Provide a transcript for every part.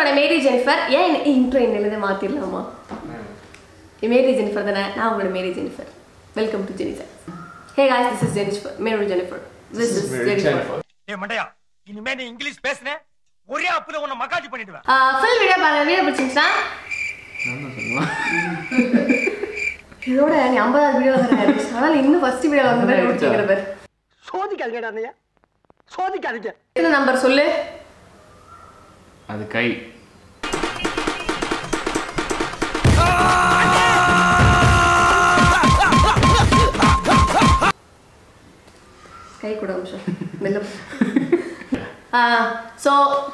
உங்களோட Mary Jennifer ஏன் intro என்னது மாத்திரலாமா மேரி ஜெனிஃபர் தானே நான் உங்களோட Mary Jennifer welcome to Jennifer hey guys this is Jennifer Mary Jennifer this is Jennifer ஏ மண்டையா இனிமே நீ இங்கிலீஷ் பேசுன ஒரே அப்புல உன்னை மக்காஜி பண்ணிடுவேன் ஃபுல் வீடியோ பாருங்க வீடியோ பிடிச்சிருந்துச்சுன்னா இதோட நீ ஐம்பதாவது வீடியோ வர ஆனால் இன்னும் ஃபர்ஸ்ட் வீடியோ வந்து மாதிரி பிடிச்சிக்கிற பேர் சோதிக்காதீங்கடா அண்ணையா சோதிக்காதீங்க எத்தனை நம்பர் சொல்லு அது கை கை கூட நிமிஷம் மெல்ல ஸோ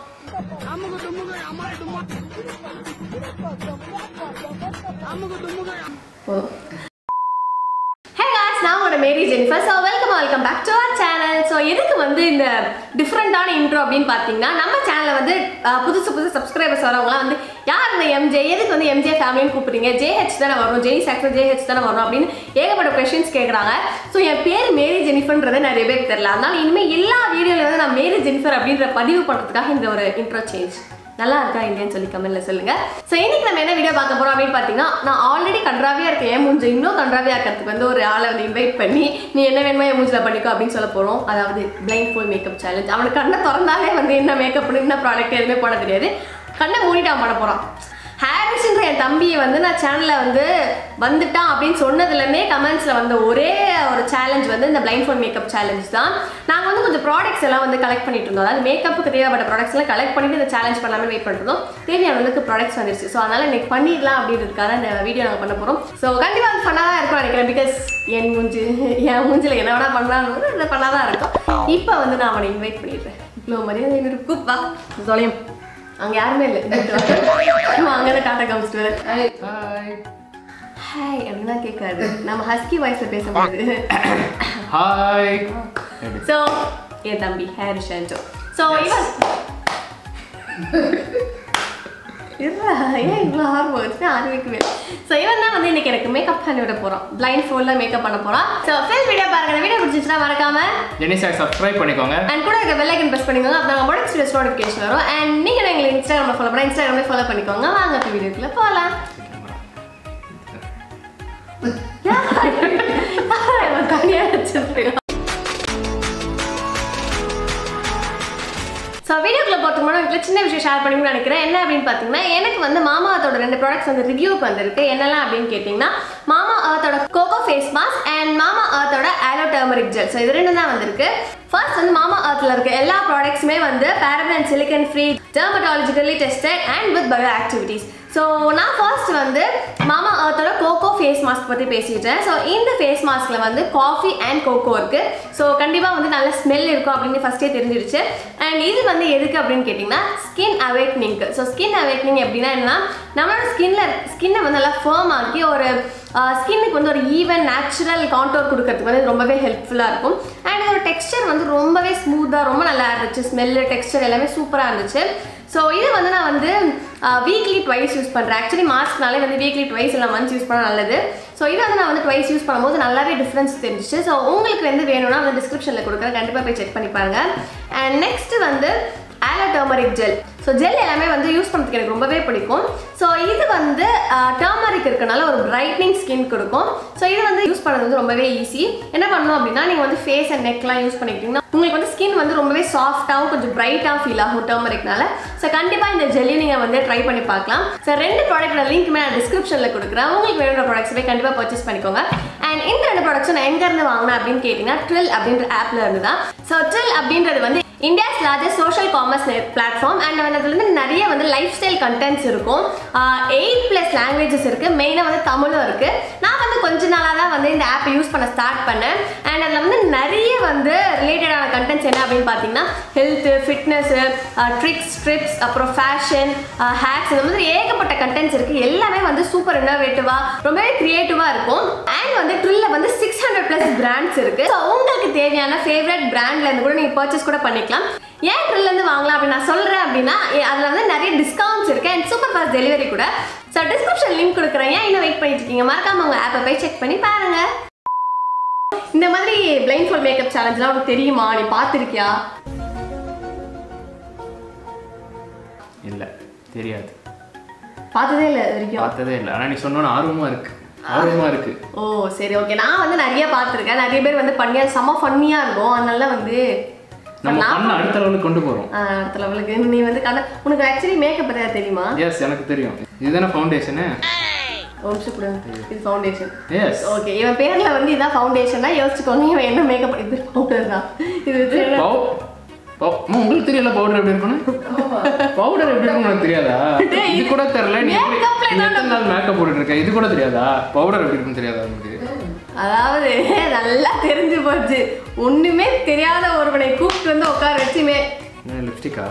ஹே காய்ஸ் நான் உங்களோட Mary Jennifer so welcome welcome back to our channel so எதுக்கு வந்து இந்த டிஃப்ரெண்ட்டான இன்ட்ரோ அப்படின்னு பார்த்தீங்கன்னா நம்ம சேனலில் வந்து அஹ், புதுசு புதுசு சப்ஸ்கிரைபர்ஸ் வரவங்களாம் வந்து யார் இந்த எம்ஜே எதுக்கு வந்து எம்ஜே ஃபேமிலின்னு கூப்பிடுறீங்க ஜேஹெச் தானே வரும் ஜெய் சாக்டர் ஜேஹெச் தானே வரும் அப்படின்னு ஏகப்பட்ட கொஷின்ஸ் கேட்குறாங்க ஸோ என் பேர் மேரி ஜெனிஃபர்ன்றது நிறைய பேருக்கு தெரியல அதனால இனிமேல் எல்லா வீடியோவில் வந்து நான் மேரி ஜெனிஃபர் அப்படின்ற பதிவு பண்ணுறதுக்காக இந்த ஒரு இன்ட்ரோ சேஞ்ச் நல்லா இருக்கா இல்லையான்னு சொல்லி கமெண்ட்ல சொல்லுங்க ஸோ இன்னைக்கு நம்ம என்ன வீடியோ பார்க்க போறோம் அப்படின்னு பார்த்தீங்கன்னா நான் ஆல்ரெடி கன்றாவியா இருக்கேன் என் மூஞ்சி இன்னும் கன்றாவியா இருக்கிறதுக்கு வந்து ஒரு ஆளை வந்து இன்வைட் பண்ணி நீ என்ன வேணுமோ என் மூஞ்சில பண்ணிக்கோ அப்படின்னு சொல்ல போறோம் அதாவது பிளைண்ட் ஃபுல் மேக்கப் சேலஞ்ச் அவனுக்கு கண்ணை திறந்தாலே வந்து என்ன மேக்கப் என்ன ப்ராடக்ட் எதுவுமே போட தெரியாது கண்ணை மூடிட்டு அவன் பண்ண போறான் ஹாரிஸ்ன்ற என் தம்பியை வந்து நான் சேனலில் வந்து வந்துட்டான் அப்படின்னு சொன்னதுலேருந்தே கமெண்ட்ஸில் வந்த ஒரே ஒரு சேலஞ்ச் வந்து இந்த பிளைண்ட் ஃபோன் மேக்கப் சேலஞ்ச் தான் நாங்கள் வந்து கொஞ்சம் ப்ராடக்ட்ஸ் எல்லாம் வந்து கலெக்ட் பண்ணிட்டு இருந்தோம் அதாவது மேக்கப்புக்கு தேவைப்பட்ட ப்ராடக்ட்ஸ் எல்லாம் கலெக்ட் பண்ணிட்டு இந்த சேலஞ்ச் பண்ணலாமே வெயிட் பண்ணிருந்தோம் தேவையான அளவுக்கு ப்ராடக்ட்ஸ் வந்துருச்சு ஸோ அதனால இன்னைக்கு பண்ணிடலாம் அப்படின்றதுக்காக இந்த வீடியோ நாங்கள் பண்ண போகிறோம் ஸோ கண்டிப்பாக அது ஃபன்னாக தான் இருக்கும் நினைக்கிறேன் பிகாஸ் என் மூஞ்சி என் மூஞ்சில் என்ன வேணா பண்ணலாம்னு இது ஃபன்னாக தான் இருக்கும் இப்போ வந்து நான் அவனை இன்வைட் பண்ணிடுறேன் இவ்வளோ மரியாதை என்னோட கூப்பா தொலையும் அங்கே யாருமே இல்லை அங்கே தான் டாட்டா காமிச்சிட்டு வரேன் ஹாய் ஹாய் ஹாய் அப்படின்னா கேட்காது நம்ம ஹஸ்கி வாய்ஸ்ல பேசும்போது ஹாய் ஸோ என் தம்பி ஹேரி ஷான்டோ ஸோ இவன் இருடா, ஏன் இவ்வளோ ஆர்வம் வச்சு ஆர்வக்குமே ஸோ இவன் தான் வந்து இன்னைக்கு எனக்கு மேக்கப் பண்ணி விட போகிறோம் பிளைண்ட் ஃபோனில் மேக்கப் பண்ண போகிறான் ஸோ ஃபுல் வீடியோ பாருங்க இந்த வீடியோ பிடிச்சிச்சுன்னா மறக்காம ஜெனிசாக் சப்ஸ்கிரைப் பண்ணிக்கோங்க அண்ட் கூட இருக்க பெல் ஐக்கன் ப்ரெஸ் பண்ணிக்கோங்க அப்போ நாங்கள் ப்ராடக்ட் வீடியோஸ் நோட்டிஃபிகேஷன் வரும் அண்ட் நீங்கள் எங்களை இன்ஸ்டாகிராமில் ஃபாலோ பண்ணால் இன்ஸ்டாகிராமில் ஃபாலோ பண்ணிக்கோங்க வாங்க இப்போ வீடியோக்குள்ளே போகலாம் தனியாக வச்சிருக்கேன் ஸோ வீடியோக்குள்ள போகிறதுக்கு முன்னாடி உங்களுக்கு சின்ன விஷயம் ஷேர் பண்ணிக்கணும்னு நினைக்கிறேன் என்ன அப்படின்னு பார்த்தீங்கன்னா எனக்கு வந்து மாமா அர்த்தோட ரெண்டு ப்ராடக்ட்ஸ் வந்து ரிவ்யூக்கு வந்திருக்கு என்னெல்லாம் அப்படின்னு கேட்டிங்கன்னா மாமா அர்த்தோட கோகோ ஃபேஸ் மாஸ்க் அண்ட் மாமா அர்த்தோட ஆலோ டர்மரிக் ஜெல் ஸோ இது ரெண்டு தான் வந்திருக்கு ஃபர்ஸ்ட் வந்து மாமா அர்த்தில் இருக்க எல்லா ப்ராடக்ட்ஸுமே வந்து paraben and silicone free dermatologically tested and with bio activities so நான் ஃபர்ஸ்ட் வந்து மாமா அர்த்தோட கோகோ ஃபேஸ் மாஸ்க் பற்றி பேசிட்டேன் ஸோ இந்த ஃபேஸ் மாஸ்கில் வந்து காஃபி அண்ட் கோகோ இருக்குது ஸோ கண்டிப்பாக வந்து நல்ல ஸ்மெல் இருக்கும் அப்படின்னு ஃபஸ்ட்டே தெரிஞ்சிருச்சு அண்ட் இது வந்து எதுக்கு அப்படின்னு கேட்டிங்கன்னா ஸ்கின் அவேக்னிங்க்கு ஸோ ஸ்கின் அவேக்னிங் எப்படின்னா என்னன்னா நம்மளோட ஸ்கின்ல ஸ்கின்னை வந்து நல்லா ஃபேம் ஆக்கி ஒரு ஸ்கின்னுக்கு வந்து ஒரு ஈவன் நேச்சுரல் கான்டோர் கொடுக்கறதுக்கு வந்து ரொம்பவே ஹெல்ப்ஃபுல்லாக இருக்கும் அண்ட் இதோட டெக்ஸ்சர் வந்து ரொம்பவே ஸ்மூத்தாக ரொம்ப நல்லா இருந்துச்சு ஸ்மெல்லு டெக்ஸ்சர் எல்லாமே சூப்பராக இருந்துச்சு ஸோ இது வந்து நான் வந்து வீக்லி ட்வைஸ் யூஸ் பண்ணுறேன் ஆக்சுவலி மாஸ்க்னாலே வந்து வீக்லி ட்வைஸ் இல்லை மந்த்ஸ் யூஸ் பண்ணால் நல்லது ஸோ இது வந்து நான் வந்து ட்வைஸ் யூஸ் பண்ணும்போது நல்லாவே டிஃப்ரென்ஸ் தெரிஞ்சிச்சு ஸோ உங்களுக்கு வந்து வேணும்னா வந்து டிஸ்கிரிப்ஷனில் கொடுக்குறேன் கண்டிப்பாக போய் செக் பண்ணி பாருங்க அண்ட் நெக்ஸ்ட் வந்து aloe turmeric gel so gel எல்லாமே வந்து யூஸ் பண்ணுறதுக்கு எனக்கு ரொம்பவே பிடிக்கும் ஸோ இது வந்து டர்மரிக் இருக்கனால ஒரு பிரைட்னிங் ஸ்கின் கொடுக்கும் ஸோ இது வந்து யூஸ் பண்ணுறது வந்து ரொம்பவே ஈஸி என்ன பண்ணணும் அப்படின்னா நீங்கள் வந்து ஃபேஸ் அண்ட் நெக்லாம் யூஸ் பண்ணிக்கிட்டீங்கன்னா உங்களுக்கு வந்து ஸ்கின் வந்து ரொம்பவே சாஃப்டாகவும் கொஞ்சம் பிரைட்டாக ஃபீல் ஆகும் டர்மரிக்னால ஸோ கண்டிப்பாக இந்த ஜெல்லையும் நீங்கள் வந்து ட்ரை பண்ணி பார்க்கலாம் ஸோ ரெண்டு ப்ராடக்ட்டோட லிங்க்குமே நான் டிஸ்கிரிப்ஷனில் கொடுக்குறேன் உங்களுக்கு வேணுன்ற ப்ராடக்ட்ஸ் போய் கண்டிப்பாக பர்ச்சேஸ் பண்ணிக்கோங்க அண்ட் இந்த ரெண்டு ப்ராடக்ட்ஸும் நான் எங்கேருந்து வாங்கினேன் அப்படின்னு கேட்டிங்கன்னா ட்ரில் அப்படின்ற ஆப்பில் இருந்து தான் ஸோ ட்ரில் அப்படின்றது வந்து India's largest social commerce platform and வந்து அதுல வந்து நிறைய வந்து லைஃப் ஸ்டைல் கண்டென்ட்ஸ் இருக்கும் எயிட் ப்ளஸ் லாங்குவேஜஸ் இருக்குது மெயினாக வந்து தமிழும் இருக்குது நான் வந்து கொஞ்ச நாளாக தான் வந்து இந்த ஆப்பை யூஸ் பண்ண ஸ்டார்ட் பண்ணேன் அண்ட் அதில் வந்து நிறைய வந்து ரிலேட்டடான கண்டென்ட்ஸ் என்ன அப்படின்னு பார்த்தீங்கன்னா ஹெல்த்து ஃபிட்னஸ்ஸு ட்ரிக்ஸ் ட்ரிப்ஸ் அப்புறம் ஃபேஷன் ஹேக்ஸ் இந்த மாதிரி ஏகப்பட்ட கண்டென்ட்ஸ் இருக்குது எல்லாமே வந்து சூப்பர் இன்னோவேட்டிவாக ரொம்பவே க்ரியேட்டிவாக இருக்கும் அண்ட் வந்து ட்ரில்ல வந்து சிக்ஸ் ஹண்ட்ரட் ப்ளஸ் பிராண்ட்ஸ் இருக்குது ஸோ உங்களுக்கு தேவையான ஃபேவரட் பிராண்ட்லேருந்து கூட நீங்கள் பர்ச்சேஸ் கூட பண்ணிக்கலாம் ஏன் ட்ரில்லேருந்து வாங்கலாம் அப்படின்னு நான் சொல்கிறேன் அப்படின்னா எ- அதில் வந்து நிறைய டிஸ்கவுண்ட்ஸ் இருக்குது அண்ட் சூப்பர் ஃபாஸ்ட் டெலிவரி கூட ஸோ டிஸ்கிரிப்ஷன் லிங்க் கொடுக்குறேன் ஏன் இன்னும் வெயிட் பண்ணிட்டு இருக்கீங்க மறக்காம உங்கள் ஆப்பை போய் செக் பண்ணி பாருங்க இந்த மாதிரி பிளைண்ட் ஃபோல் மேக்கப் சேலஞ்ச்லாம் உனக்கு தெரியுமா நீ பார்த்துருக்கியா இல்லை தெரியாது பார்த்ததே இல்லை இது வரைக்கும் பார்த்ததே இல்லை ஆனால் நீ சொன்னோன்னு ஆர்வமா இருக்கு ஆர்வமா இருக்கு ஓ சரி ஓகே நான் வந்து நிறைய பார்த்துருக்கேன் நிறைய பேர் வந்து பண்ணியா செம்ம ஃபன்னியாக இருக்கும் அதனால வந்து நம்ம நான் பண்ண அடுத்த லெவலுக்கு கொண்டு போறோம் ஆ, அடுத்த லெவலுக்கு நீ வந்து கண்ண உனக்கு ஆக்சுவலி மேக்கப் பற்றி தெரியுமா எஸ் எனக்கு தெரியும் இதுதானே ஃபவுண்டேஷனு ஒரு நிமிஷம் கொடுங்க இது ஃபவுண்டேஷன் எஸ் ஓகே இவன் பேர்ல வந்து இதான் ஃபவுண்டேஷன் தான் யோசிச்சுக்கோங்க இவன் என்ன மேக்கப் இது பவுடர் தான் இது வந்து பவு பவு- அம்மா, உங்களுக்கு தெரியல பவுடர் எப்படி இருக்கும்னு பவுடர் எப்படி இருக்கும் உனக்கு தெரியாதா டேய், இது கூட தெரியல நீ எப்படி- makeup ல நீ எத்தனை நாள் மேக்கப் போட்டுட்டு இருக்க இது கூட தெரியாதா பவுடர் எப்படி இருக்குன்னு தெரியாதா உங்களுக்கு அதாவது நல்லா தெரிஞ்சு போச்சு ஒண்ணுமே தெரியாத ஒருவனை கூப்பிட்டு வந்து உட்கார வச்சுமே என்ன லிப்ஸ்டிக்கா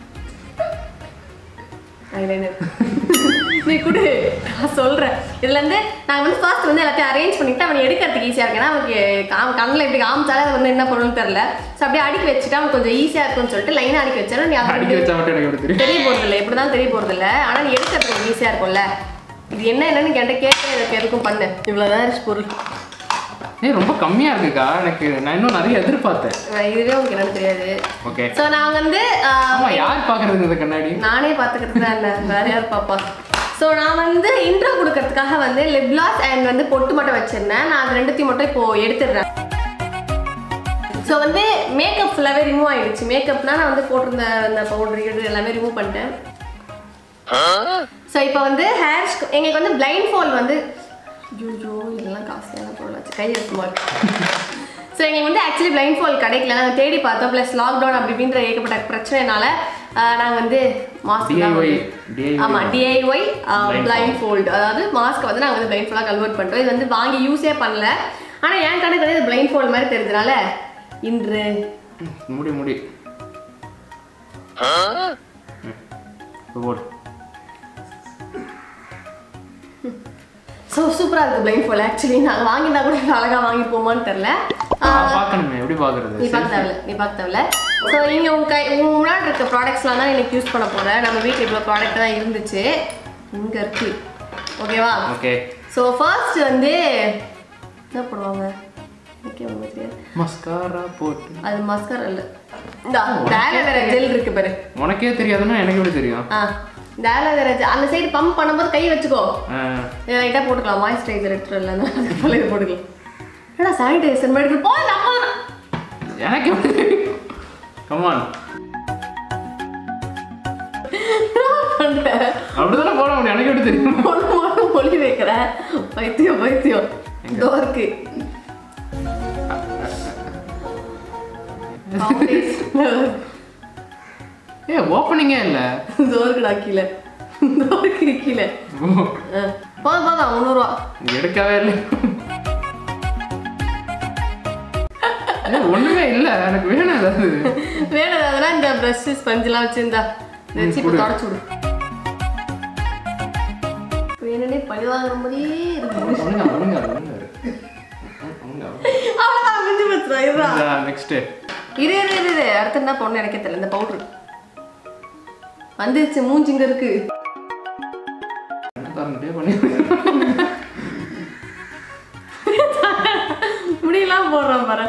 eyeliner. நீ குடு நான் சொல்றேன் இதுல இருந்து நான் வந்து ஃபர்ஸ்ட் வந்து எல்லாத்தையும் அரேஞ்ச் பண்ணிட்டு அவன் எடுக்கிறதுக்கு ஈஸியா இருக்கு ஏன்னா அவனுக்கு காம் கண்ணில் இப்படி காமிச்சாலே அது வந்து என்ன பொருள்னு தெரியல ஸோ அப்படியே அடுக்கி வச்சுட்டு அவன் கொஞ்சம் ஈஸியா இருக்கும்னு சொல்லிட்டு லைனா அடுக்கி வச்சாலும் நீ அதை அடிக்க வச்சா மட்டும் எனக்கு எப்படி தெரியும் தெரிய போறது இல்லை எப்படி தான் தெரிய போறது இல்லை ஆனா நீ எடுக்கிறதுக்கு கொஞ்சம் ஈஸியா இருக்கும்ல இது என்ன என்னன்னு கேட்ட கேட்க எனக்கு எதுக்கும் பண்ணு இவ்வளவுதான் இருக்கு பொருள் ஏய் ரொம்ப கம்மியா இருக்குக்கா எனக்கு நான் இன்னும் நிறைய எதிர்பார்த்தேன் அஹ் இதுவே உங்களுக்கு என்னன்னு தெரியாது ஓகே ஸோ நான் வந்து அஹ், ஆமா யார் பாக்குறது இந்த கண்ணாடி நானே பார்த்துக்கிறது தான் இல்லை வேற யார் பாப்பா ஸோ நான் வந்து இன்ட்ரோ கொடுக்கறதுக்காக வந்து லிப் கிளாஸ் அண்ட் வந்து பொட்டு மட்டும் வச்சிருந்தேன் நான் அது ரெண்டுத்தையும் மட்டும் இப்போ எடுத்துடுறேன் ஸோ வந்து மேக்கப் ஃபுல்லாகவே ரிமூவ் ஆயிடுச்சு மேக்கப்னா நான் வந்து போட்டிருந்த அந்த பவுடர் இது எல்லாமே ரிமூவ் பண்ணிட்டேன் ஸோ இப்போ வந்து ஹேர் எங்களுக்கு வந்து பிளைண்ட் ஃபால் வந்து ஜூஜோ இதெல்லாம் காஸ்ட்லியான பொருள் வச்சு கை எடுத்து ஸோ எங்களுக்கு வந்து ஆக்சுவலி பிளைண்ட் ஃபால் கிடைக்கல நாங்கள் தேடி பார்த்தோம் ப்ளஸ் லாக்டவுன் அப்படி இப்படின்ற ஏகப்பட்ட பிரச்சனைனால நாங்கள் வந்து மாஸ்க் DIY DIY. ஆமாம் டிஐஒய் Blind பிளைண்ட் ஃபோல்டு அதாவது மாஸ்க் வந்து நாங்கள் வந்து பிளைண்ட் ஃபோல்டாக கன்வெர்ட் பண்ணுறோம் இது வந்து வாங்கி யூஸே பண்ணல ஆனால் என் கணக்கு வந்து பிளைண்ட் ஃபோல்டு மாதிரி தெரிஞ்சனால இன்று முடி முடி ம். இப்போ போடு ஸோ சூப்பராக இருக்குது பிளைண்ட் ஃபோல்டு ஆக்சுவலி நாங்கள் வாங்கியிருந்தா கூட இவ்வளவு அழகா வாங்கிப்போமான்னு தெரில நான் பார்க்கணுமே எப்படி நீ பாக்குறது பார்க்க தேவையில்ல நீ பார்க்க தேவையில்ல ஸோ இங்கே உங்க கை உங்க முன்னாடி இருக்க ப்ராடக்ட்ஸ்லாம் தான் எனக்கு யூஸ் பண்ண போகிறேன் நம்ம வீட்டில் இவ்வளோ ப்ராடக்ட் தான் இருந்துச்சு இங்கே இருக்கு ஓகேவா ஓகே ஸோ ஃபர்ஸ்ட் வந்து என்ன போடுவாங்க எனக்கே ஒன்றும் தெரியாது மஸ்காரா போட்டு அது மஸ்கர் இல்லை இந்த ஆலோவேரா ஜெல் இருக்கு பாரு உனக்கே தெரியாதுன்னா எனக்கு எப்படி தெரியும் ஆ இந்த ஆலோவேரா ஜெல் அந்த சைடு பம்ப் பண்ணும்போது கை வச்சுக்கோ ஆ, இதை லைட்டாக போட்டுக்கலாம் மாய்ஸ்சரைசர் எடுத்துட்டு இல்லை அது போல இது போட்டுக்கலாம் ஏடா சானிடைசர் மாதிரி போ நம்ம எனக்கு எப்படி தெரியும் கமான் பண்ணுறேன் அப்படிதானே போட முடியும் எனக்கு எப்படி தெரியும் ஒன்று மட்டும் மொழி வைக்கிறேன் பைத்தியம் பைத்தியம் இதோ இருக்கு ஏ ஓப்பனிங்கே இல்லை இதோ இருக்குடா கீழே இதோ இருக்கு கீழே ஆ. போதும் போதும் முந்நூறுவா எடுக்கவே இல்லை ஏ ஒண்ணுமே இல்ல எனக்கு வேணும் ஏதாவது வேணும் அதெல்லாம் இந்த ப்ரஷ் ஸ்பஞ்செலாம் வச்சிருந்தா இதை வச்சு இப்போ கொடு. தொடச்சு விடு வேணுனே பழி வாங்குற மாதிரியே இருக்கு ஒழுங்கா ஒழுங்கா ஒழுங்கா ஒழுங்கா அவ்வளோதான் முடிஞ்சு போச்சுடா இதுதான் நெக்ஸ்ட் இரு இரு இரு இரு அடுத்து என்ன பொண்ணு எனக்கே தெரியல இந்த பவுடர் வந்துருச்சு மூஞ்சிங்க இருக்கு பே பண்ணி முடியெல்லாம் போடுறோம் பாரு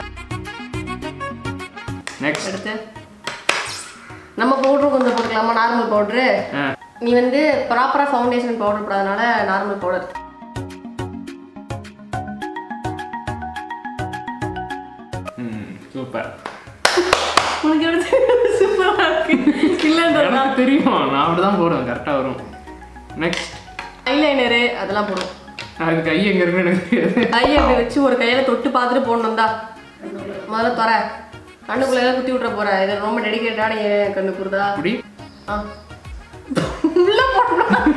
நெக்ஸ்ட் அடுத்து நம்ம பவுடரும் கொஞ்சம் போட்டுக்கலாமா நார்மல் பவுடரு நீ வந்து ப்ராப்பராக ஃபவுண்டேஷன் பவுடர் போடாதனால நார்மல் பவுடர் ம் சூப்பர் உனக்கு எப்படி சூப்பராக இருக்கு இல்லைன்றதா எனக்கு தெரியும் நான் அப்படிதான் போடுவேன் கரெக்டா வரும் நெக்ஸ்ட் ஐலைனரு அதெல்லாம் போடும் அது கை எங்க இருக்குன்னு எனக்கு தெரியாது கையை அப்படி வச்சு ஒரு கையில தொட்டு பார்த்துட்டு போடணும் தான் முதல்ல தர கண்ணுக்குள்ள எல்லாம் குத்தி விட்ற போற இது ரொம்ப டெடிக்கேட்டான ஏன் கண்ணு குருதா அப்படி ஆ உள்ள போடணும்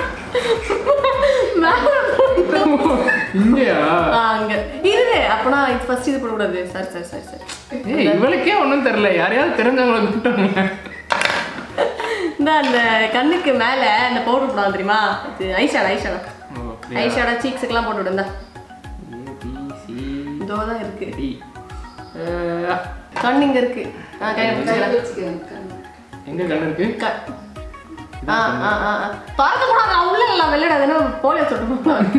மேல போடணும். இங்கயா ஆ, அங்க இரு அப்பனா இது ஃபர்ஸ்ட் இது போடக்கூடாது சரி சரி சரி சரி ஏய் இவளுக்கே ஒண்ணும் தெரியல யாரையாவது தெரிஞ்சவங்களை கூப்பிட்டாங்க இந்த அந்த கண்ணுக்கு மேல அந்த பவுடர் போடுவாங்க தெரியுமா இது ஐஷாடா ஐஷாடா ஓ, அப்படியா? ஐஷாடா சீக்ஸுக்கெல்லாம் போட்டு விடுந்தா A, B, C, இதோ தான் இருக்கு D. அஹ், கண் இங்க இருக்கு ஆ கையில பிடிச்சிக்கலாம் எங்க கண்ணு இருக்கு க- ஆ ஆ ஆ ஆ. திறக்க கூடாது நான் உள்ள இல்லை வெளியிட அது என்ன போலியோ சொட்டு போடுவாங்க.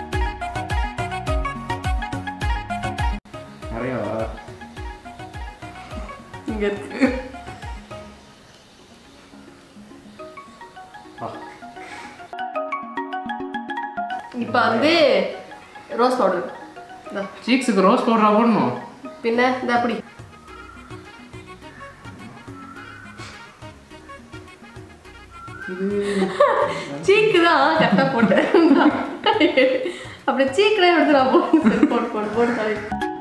நிறையா இங்க இருக்கு இப்போ வந்து ரோஸ் பவுடர் சீக்ஸுக்கு ரோஸ் பவுடரா போடணும் பின்ன இந்த அப்படி சீக்கு தான் கரெக்டாக போட்டேன் அப்படி சீக்கிரம் எடுத்து நான் போட்டு போட்டு போட்டு போட்டு தலை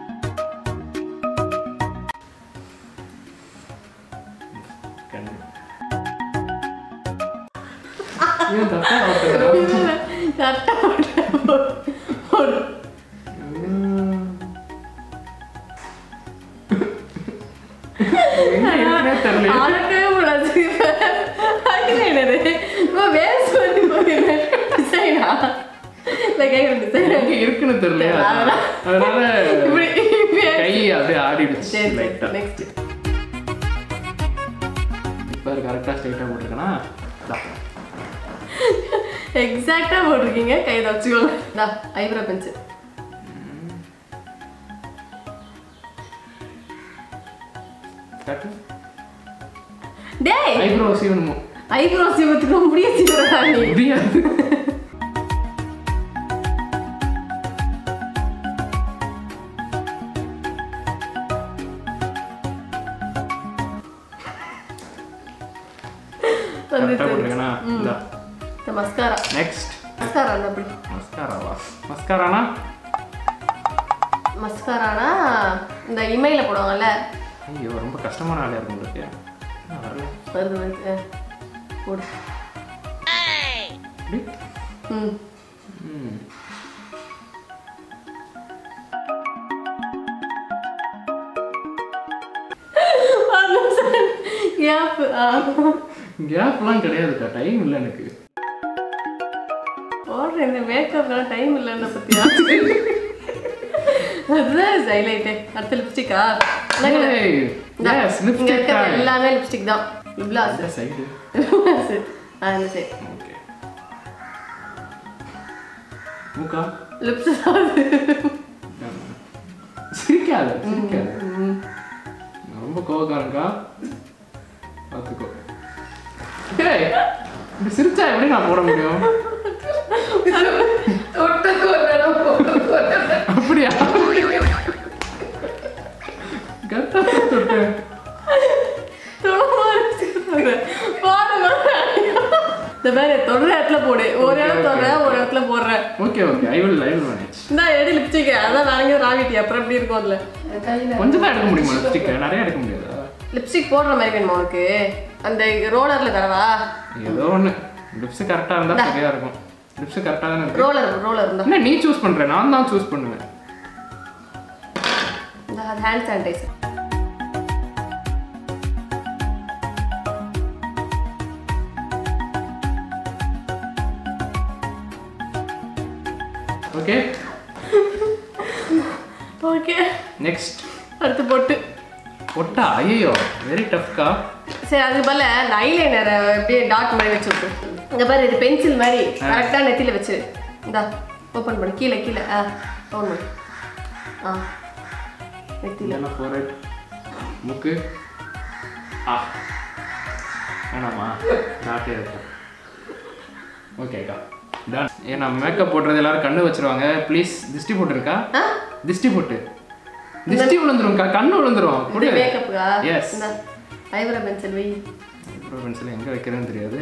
கண்ணு ஏன் தப்பா போட்டுக்கிறா? கரெக்டாக போட்டேன் போடு, போடு என்ன இருக்குன்னே தெரியல ஆளுக்கவே முடியாது ஐலைனரு இப்போ வேஸ்ட் பண்ணி போகிறேன் டிசைனா இல்லை கேட்குற டிசைன் எங்க இருக்குன்னு தெரியல அதெல்லாம் அதனால இப்படி இப்படி கை அப்படியே ஆடிடுச்சு சரி சரி லைட்டா நெக்ஸ்ட் இப்போ கரெக்டாக ஸ்ட்ரைட்டாக போட்டிருக்கேனா எக்ஸாக்டாக போட்டிருக்கீங்க கையில் வச்சுக்கோங்க இந்தா ஐப்ரோ பென்சில் காட்டு டேய் ஐப்ரோ சீவணுமோ ஐப்ரோ சீவத்துக்கு முடிய சீவரா நீ முடியாது கரெக்டாக போட்டிருக்கேனா இந்த இந்த மஸ்காரா நெக்ஸ்ட் மஸ்காரா அந்த அப்படி மஸ்காராவா மஸ்காரானா மஸ்காரானா இந்த இமையில போடுவாங்கல்ல ஐயோ ரொம்ப கஷ்டமான ஆளையா இருக்கும் உங்களுக்கு என்ன வரல வருது வருது ஆ. போடு இப்படி? ம் ம். கேப் கேப்லாம் கிடையாதுக்கா டைம் இல்லை எனக்கு போடுறேன் இந்த மேக்கப்லாம் டைம் இல்லைன்னு பத்தியா அதுதான் ஹைலைட்டு அடுத்த லிப்ஸ்டிக்கா ஏய், yes, lipstick தான். எல்லாமே லிப்ஸ்டிக் தான் லிப்லாஸ் இந்த சைடு ஆ இந்த சைடு ஓகே மூக்கா லிப்ஸ் சிரிக்காத சிரிக்காத நான் ரொம்ப கோவக்காரங்கா பார்த்துக்கோ ஏய் இப்படி சிரிச்சா எப்படி நான் போட முடியும் தொட்டது ஒரு இடம் போட்டது ஒரு இடம். அப்படியா கரெக்டா தொட்டு தொடுமா வச்சுக்கிறாங்க. போடு, போடு. இந்த மாதிரி தொடுற இடத்துல போடு ஒரு இடம் தொடுற ஒரு இடத்துல போடுற okay okay I will I will manage இந்த எடு லிப்ஸ்டிக் அதான் வேற எங்கேயும் ராவிட்டி அப்புறம் எப்படி இருக்கும் அதுல கொஞ்சம் தான் எடுக்க முடியுமா லிப்ஸ்டிக் நிறைய எடுக்க முடியாதா லிப்ஸ்டிக் போடுற மாதிரி வேணுமா உனக்கு அந்த ரோலர்ல தரவா ஏதோ ஒன்று லிப்ஸ் கரெக்டாக இருந்தால் சரியா இருக்கும் லிப்ஸ் கரெக்டாக தானே இருக்கு ரோலர் ரோலர் இருந்தா என்ன நீ சூஸ் பண்ற நான் தான் சூஸ் பண்ணுவேன் இந்த hand sanitiser okay okay next அடுத்து போட்டு ஒட்டா ஐயோ வெரி டஃப்கா சரி அதுக்கு பதிலா அந்த ஐலைனரை அப்படியே டாட் மாதிரி வச்சு விட்டு இங்க பாரு இது பென்சில் மாதிரி கரெக்டா நெத்தியில வச்சு இந்தா ஓப்பன் பண்ணு கீழே கீழே ஆ ஓப்பன் பண்ணு ஆ நெத்தியில இதெல்லாம் ஃபோர் முக்கு ஆ வேணாமா டாட்டே இருக்கும் ஓகேக்கா டன் ஏன்னா மேக்கப் போடுறது எல்லாரும் கண்ணு வச்சிருவாங்க ப்ளீஸ் திஷ்டி போட்டுருக்கா ஆ திஷ்டி போட்டு திஷ்டி விழுந்துரும்க்கா கண்ணு விழுந்துரும் இது மேக்கப்புக்கா எஸ் இந்த ஐப்ரோ பென்சில் வை ஐப்ரோ பென்சில் எங்கே வைக்கிறேன்னு தெரியாது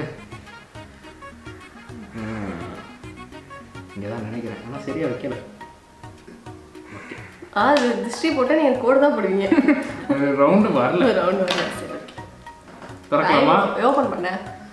இங்கே தான் நினைக்கிறேன் ஆனால் சரியா வைக்கல ஓகே ஆ இது திருஷ்டி போட்டா நீங்க கோடு தான் போடுவீங்க ரவுண்டு வரல ரவுண்ட் வரல சரி ஓகே திறக்கலாமா ஓப்பன் பண்ண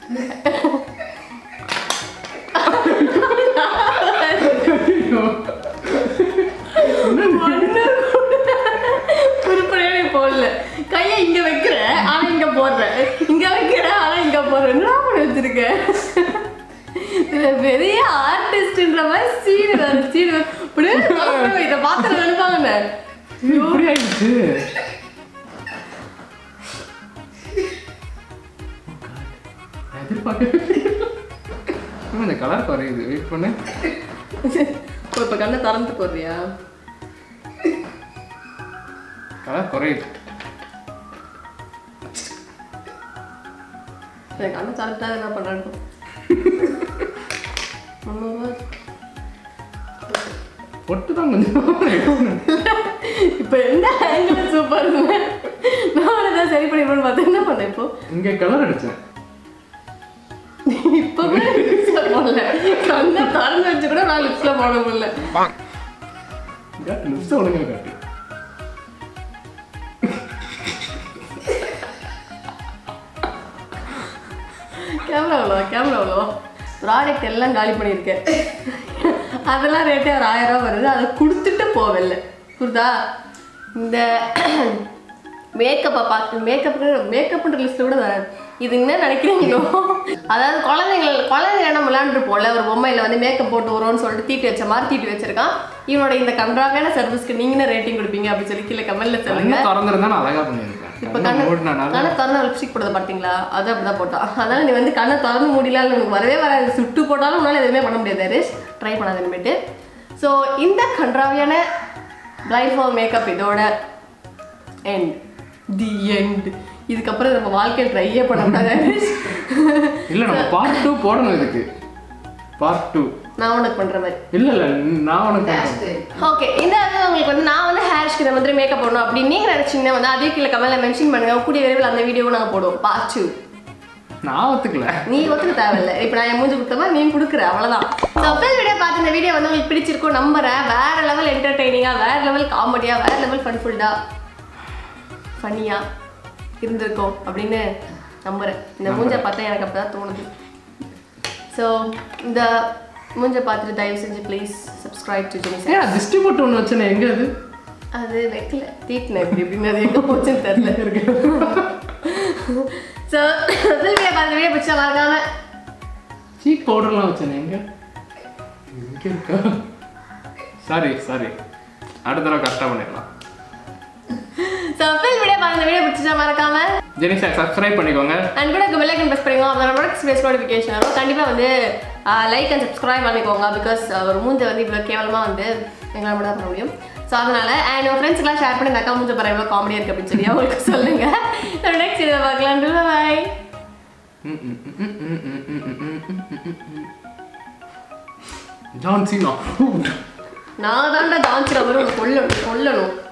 உருப்படியா நீ போடல கையை இங்க வைக்கிற ஆனா இங்க போடுற இங்க வைக்கிற ஆனா இங்க போடுற என்ன பண்ணி வச்சிருக்க இதுல பெரிய ஆர்டிஸ்ட்ன்ற மாதிரி சீடு வேற சீடு வேற. இப்படியே பார்க்கணும், இதை பார்த்து நினைப்பாங்க இப்படி ஆயிடுச்சு நான் எதிர்பார்க்கவே இன்னும் இந்த கலர் குறையுது வெயிட் பண்ணு இப்ப கண்ணை திறந்து போடுறியா கலர் குறையுது எனக்கு அண்ணன் சாப்பிட்டா என்ன பண்ணுறாங்க முந்நூறுரூவா பொட்டு தான் கொஞ்சம் இப்போ எந்த ஆங்கிள் சூப்பர் நான் தான் சரி பண்ணிப்போன்னு பார்த்தா என்ன பண்ணேன் இப்போ இங்கே கலர் அடிச்சேன் இப்போ கூட லிப்ஸ்ல போடல கண்ணை திறந்து வச்சு கூட நான் லிப்ஸ்ல போட முடியல காட்டு லிப்ஸ் ஒழுங்கா காட்டு கேமரா எவ்வளோ கேமரா எவ்வளோ ப்ராடக்ட் எல்லாம் காலி பண்ணியிருக்கேன் அதெல்லாம் ரேட்டே ஒரு ஆயிரம் ரூபா வருது அதை கொடுத்துட்டு போவில்ல புரியுதா இந்த மேக்கப்பை பார்த்து மேக்கப் மேக்கப்ன்ற லிஸ்ட்டில் கூட வராது இது என்ன நினைக்கிறீங்களோ அதாவது குழந்தைங்கள் குழந்தைங்க நம்ம விளையாண்டுருப்போம்ல ஒரு பொம்மையில் வந்து மேக்கப் போட்டு வரும்னு சொல்லிட்டு தீட்டி வச்ச மாதிரி தீட்டி வச்சிருக்கான் இவனோட இந்த கன்றாவியான சர்வீஸ்க்கு நீங்க ரேட்டிங் கொடுப்பீங்க அப்படின்னு சொல்லி கீழே கமெண்ட்ல சொல்லுங்க கண்ணு திறந்திருந்தா நான் அழகா பண்ணியிருக்கேன் இப்போ கண்ணை கண்ணு மூடினால கண்ணை திறந்து லிப்ஸ்டிக் போடுறத பார்த்தீங்களா அது அப்படிதான் போட்டான் அதனால நீ வந்து கண்ணை திறந்து முடியல உனக்கு வரவே வராது சுட்டு போட்டாலும் உன்னால எதுவுமே பண்ண முடியாது ஹரிஷ் ட்ரை பண்ணாத இனிமேட்டு ஸோ இந்த கன்றாவியான பிளைண்ட் ஃபார் மேக்கப் இதோட எண்ட் தி எண்ட் இதுக்கப்புறம் நம்ம வாழ்க்கையில் ட்ரையே பண்ண கூடாது ஹரிஷ் இல்ல நம்ம பார்ட் டூ போடணும் இதுக்கு பார்ட் டூ நான் உனக்கு பண்ற மாதிரி இல்ல இல்ல நான் உனக்கு பண்றேன். ஓகே இந்த இது உங்களுக்கு வந்து நான் வந்து ஹேர்ஸ்க்கு இந்த மாதிரி மேக்கப் போடணும் அப்படின்னு நீங்க நினைச்சீங்கன்னா வந்து அதே கீழே கமெண்ட்ல மென்ஷன் பண்ணுங்க கூடிய விரைவில் அந்த வீடியோவை நாங்கள் போடுவோம் பார்ட் டூ நான் ஒத்துக்கல நீ ஒத்துக்க தேவையில்ல இப்போ நான் என் மூஞ்சி கொடுத்தமா நீ கொடுக்குற அவ்வளோதான் ஸோ ஃபுல் வீடியோ பார்த்து இந்த வீடியோ வந்து உங்களுக்கு பிடிச்சிருக்கும் நம்புறேன் வேற லெவல் என்டர்டெய்னிங்காக வேற லெவல் காமெடியாக வேற லெவல் ஃபன்ஃபுல்டா ஃபன்னியாக இருந்திருக்கும் அப்படின்னு நம்புறேன் இந்த மூஞ்சை பார்த்தா எனக்கு அப்படி தான் தோணுது ஸோ இந்த மூஞ்சை பார்த்துட்டு தயவு செஞ்சு ப்ளீஸ் சப்ஸ்கிரைப் டு ஜெனிசா ஏன் டிஸ்ட்ரிபியூட் ஒன்று வச்சேன் எங்க அது அது வைக்கல தீட்டினேன் இப்படி இப்படின்னு அது எங்கே போச்சுன்னு தெரில ஸோ ஃபுல் வீடியோ பார்த்து வீடியோ பிடிச்சா மறக்காம சீக் பவுடர்லாம் வச்சேன் எங்க எங்க இருக்கா சாரி சாரி அடுத்த தடவை கரெக்டாக பண்ணிடலாம் ஸோ ஃபுல் வீடியோ பார்த்து வீடியோ பிடிச்சா மறக்காம ஜெனிசா சப்ஸ்கிரைப் பண்ணிக்கோங்க அண்ட் கூட பெல் ஐக்கன் ப்ரெஸ் பண்ணிக்கோங்க அப்போ நம்மளோட ஸ்பேஸ் நோட்டிஃபிகேஷன் வரும் கண்டிப்பாக வந்து லைக் அண்ட் சப்ஸ்கிரைப் பண்ணிக்கோங்க பிகாஸ் ஒரு மூஞ்சை வந்து இவ்வளோ கேவலமாக வந்து எங்களால் மட்டும் தான் பண்ண முடியும் ஸோ அதனால அண்ட் உங்கள் ஃப்ரெண்ட்ஸ்க்குலாம் ஷேர் பண்ணி இந்த அக்கா மூஞ்ச பாரு எவ்வளோ காமெடியாக இருக்குது அப்படின்னு சொல்லி அவங்களுக்கு சொல்லுங்கள் நெக்ஸ்ட் இதை பார்க்கலாம் பாய் ஜான் சீனா நான் தான்டா டான்ஸ் அவர் கொல்லணும் கொல்லணும்